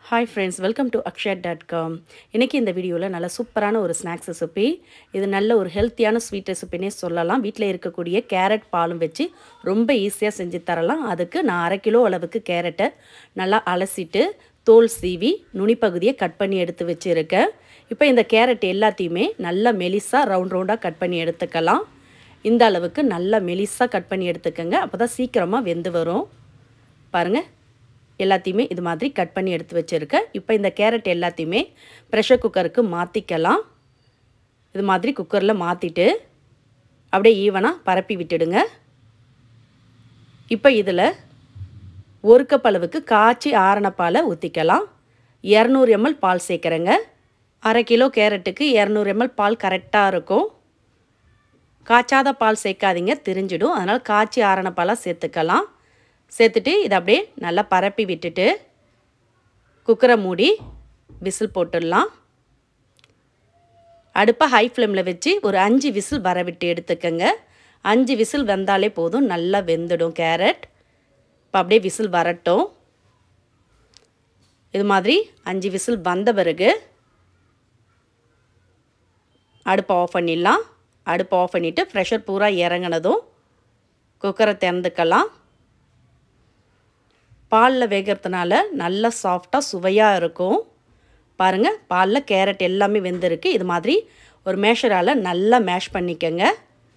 hi friends welcome to Akshaya dot com இன்றைக்கி இந்த வீடியோவில் நல்ல சூப்பரான ஒரு ஸ்நாக்ஸ் ரெசிபி இது நல்ல ஒரு ஹெல்த்தியான ஸ்வீட் ரெசிபினே சொல்லலாம் வீட்டில் இருக்கக்கூடிய கேரட் பாலும் வச்சு ரொம்ப ஈஸியாக செஞ்சு தரலாம் அதுக்கு நான் அரை கிலோ அளவுக்கு கேரட்டை நல்லா அலசிட்டு தோல் சீவி நுனிப்பகுதியை கட் பண்ணி எடுத்து வச்சுருக்கேன் இப்போ இந்த கேரட் எல்லாத்தையுமே நல்லா மெலிசாக ரவுண்ட் ரவுண்டாக கட் பண்ணி எடுத்துக்கலாம் இந்த அளவுக்கு நல்லா மெலிசாக கட் பண்ணி எடுத்துக்கோங்க அப்போ தான் சீக்கிரமாக வெந்து வரும் பாருங்கள் எல்லாத்தையுமே இது மாதிரி கட் பண்ணி எடுத்து வச்சுருக்கேன் இப்போ இந்த கேரட் எல்லாத்தையுமே ப்ரெஷர் குக்கருக்கு மாற்றிக்கலாம் இது மாதிரி குக்கரில் மாற்றிட்டு அப்படியே ஈவனாக பரப்பி விட்டுடுங்க இப்போ இதில் ஒரு கப் அளவுக்கு காய்ச்சி ஆரண பாலை ஊற்றிக்கலாம் இரநூறு எம்எல் பால் சேர்க்குறேங்க அரை கிலோ கேரட்டுக்கு இரநூறு எம்எல் பால் கரெக்டாக இருக்கும் காய்ச்சாத பால் சேர்க்காதீங்க திரிஞ்சிடும் அதனால் காய்ச்சி ஆரண பாலாக சேர்த்துக்கலாம் சேர்த்துட்டு இதை அப்படியே நல்லா பரப்பி விட்டுட்டு குக்கரை மூடி விசில் போட்டுடலாம் அடுப்பை ஹை ஃப்ளேமில் வச்சு ஒரு அஞ்சு விசில் வர விட்டு எடுத்துக்கோங்க அஞ்சு விசில் வெந்தாலே போதும் நல்லா வெந்துடும் கேரட் இப்போ அப்படியே விசில் வரட்டும் இது மாதிரி அஞ்சு விசில் வந்த பிறகு அடுப்பை ஆஃப் பண்ணிடலாம் அடுப்பை ஆஃப் பண்ணிவிட்டு ப்ரெஷர் பூரா இறங்கினதும் குக்கரை திறந்துக்கலாம் பாலில் வேகிறதுனால நல்லா சாஃப்டாக சுவையாக இருக்கும் பாருங்கள் பாலில் கேரட் எல்லாமே வெந்திருக்கு இது மாதிரி ஒரு மேஷரால் நல்லா மேஷ் பண்ணிக்கங்க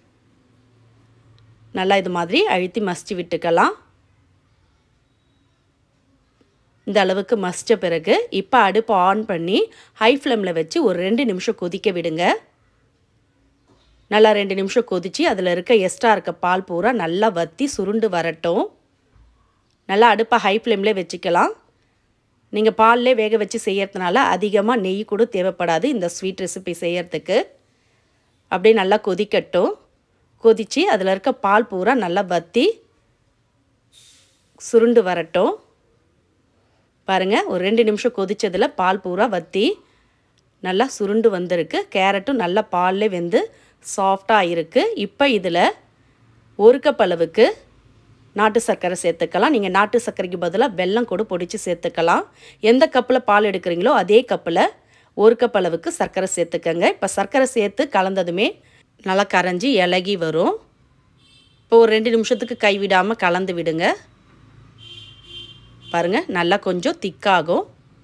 நல்லா இது மாதிரி அழுத்தி மசிச்சு விட்டுக்கலாம் இந்த அளவுக்கு மசித்த பிறகு இப்போ அடுப்பு ஆன் பண்ணி ஹை ஃப்ளேமில் வச்சு ஒரு ரெண்டு நிமிஷம் கொதிக்க விடுங்க நல்லா ரெண்டு நிமிஷம் கொதித்து அதில் இருக்க எக்ஸ்ட்ரா இருக்க பால் பூரா நல்லா வற்றி சுருண்டு வரட்டும் நல்லா அடுப்பை ஹை ஃப்ளேம்லேயே வச்சுக்கலாம் நீங்கள் பால்லே வேக வச்சு செய்யறதுனால அதிகமாக நெய் கூட தேவைப்படாது இந்த ஸ்வீட் ரெசிபி செய்யறதுக்கு அப்படியே நல்லா கொதிக்கட்டும் கொதித்து அதில் இருக்க பால் பூரா நல்லா வற்றி சுருண்டு வரட்டும் பாருங்கள் ஒரு ரெண்டு நிமிஷம் கொதித்ததில் பால் பூரா வற்றி நல்லா சுருண்டு வந்திருக்கு கேரட்டும் நல்லா பால்லே வெந்து சாஃப்டாக இருக்குது இப்போ இதில் ஒரு கப் அளவுக்கு நாட்டு சர்க்கரை சேர்த்துக்கலாம் நீங்கள் நாட்டு சர்க்கரைக்கு பதிலாக வெல்லம் கூட பொடிச்சு சேர்த்துக்கலாம் எந்த கப்பில் பால் எடுக்கிறீங்களோ அதே கப்பில் ஒரு கப் அளவுக்கு சர்க்கரை சேர்த்துக்கங்க இப்போ சர்க்கரை சேர்த்து கலந்ததுமே நல்லா கரைஞ்சி இலகி வரும் இப்போ ஒரு ரெண்டு நிமிஷத்துக்கு கைவிடாமல் கலந்து விடுங்க பாருங்கள் நல்லா கொஞ்சம் திக்காகும்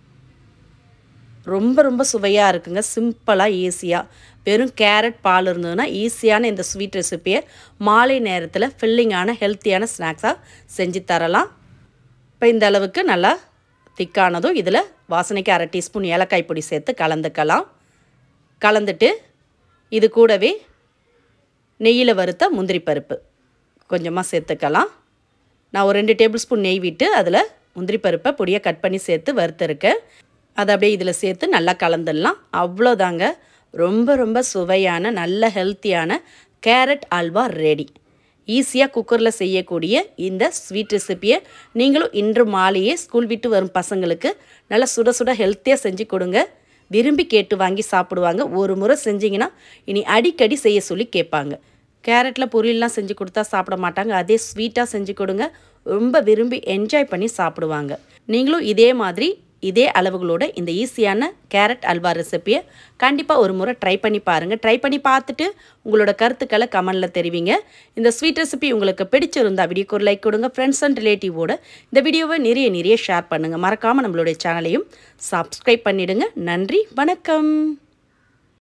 ரொம்ப ரொம்ப சுவையாக இருக்குங்க சிம்பிளாக ஈஸியாக வெறும் கேரட் பால் இருந்ததுன்னா ஈஸியான இந்த ஸ்வீட் ரெசிப்பியை மாலை நேரத்தில் ஃபில்லிங்கான ஹெல்த்தியான ஸ்நாக்ஸாக செஞ்சு தரலாம் இப்போ இந்த அளவுக்கு நல்லா திக்கானதும் இதில் வாசனைக்கு அரை டீஸ்பூன் ஏலக்காய் பொடி சேர்த்து கலந்துக்கலாம் கலந்துட்டு இது கூடவே நெய்யில் வறுத்த முந்திரி பருப்பு கொஞ்சமாக சேர்த்துக்கலாம் நான் ஒரு ரெண்டு டேபிள் ஸ்பூன் நெய் விட்டு அதில் முந்திரி பருப்பை பொடியை கட் பண்ணி சேர்த்து வறுத்துருக்கேன் அதை அப்படியே இதில் சேர்த்து நல்லா கலந்துடலாம் அவ்வளோதாங்க ரொம்ப ரொம்ப சுவையான நல்ல ஹெல்த்தியான கேரட் அல்வா ரெடி ஈஸியாக குக்கரில் செய்யக்கூடிய இந்த ஸ்வீட் ரெசிப்பியை நீங்களும் இன்று மாலையே ஸ்கூல் விட்டு வரும் பசங்களுக்கு நல்லா சுட சுட ஹெல்த்தியாக செஞ்சு கொடுங்க விரும்பி கேட்டு வாங்கி சாப்பிடுவாங்க ஒரு முறை செஞ்சிங்கன்னா இனி அடிக்கடி செய்ய சொல்லி கேட்பாங்க கேரட்டில் பொரியல்லாம் செஞ்சு கொடுத்தா சாப்பிட மாட்டாங்க அதே ஸ்வீட்டாக செஞ்சு கொடுங்க ரொம்ப விரும்பி என்ஜாய் பண்ணி சாப்பிடுவாங்க நீங்களும் இதே மாதிரி இதே அளவுகளோட இந்த ஈஸியான கேரட் அல்வா ரெசிப்பியை கண்டிப்பாக ஒரு முறை ட்ரை பண்ணி பாருங்கள் ட்ரை பண்ணி பார்த்துட்டு உங்களோட கருத்துக்களை கமெண்டில் தெரிவிங்க இந்த ஸ்வீட் ரெசிபி உங்களுக்கு பிடிச்சிருந்தா வீடியோக்கு ஒரு லைக் கொடுங்க ஃப்ரெண்ட்ஸ் அண்ட் ரிலேட்டிவோட இந்த வீடியோவை நிறைய நிறைய ஷேர் பண்ணுங்கள் மறக்காமல் நம்மளுடைய சேனலையும் சப்ஸ்கிரைப் பண்ணிவிடுங்க நன்றி வணக்கம்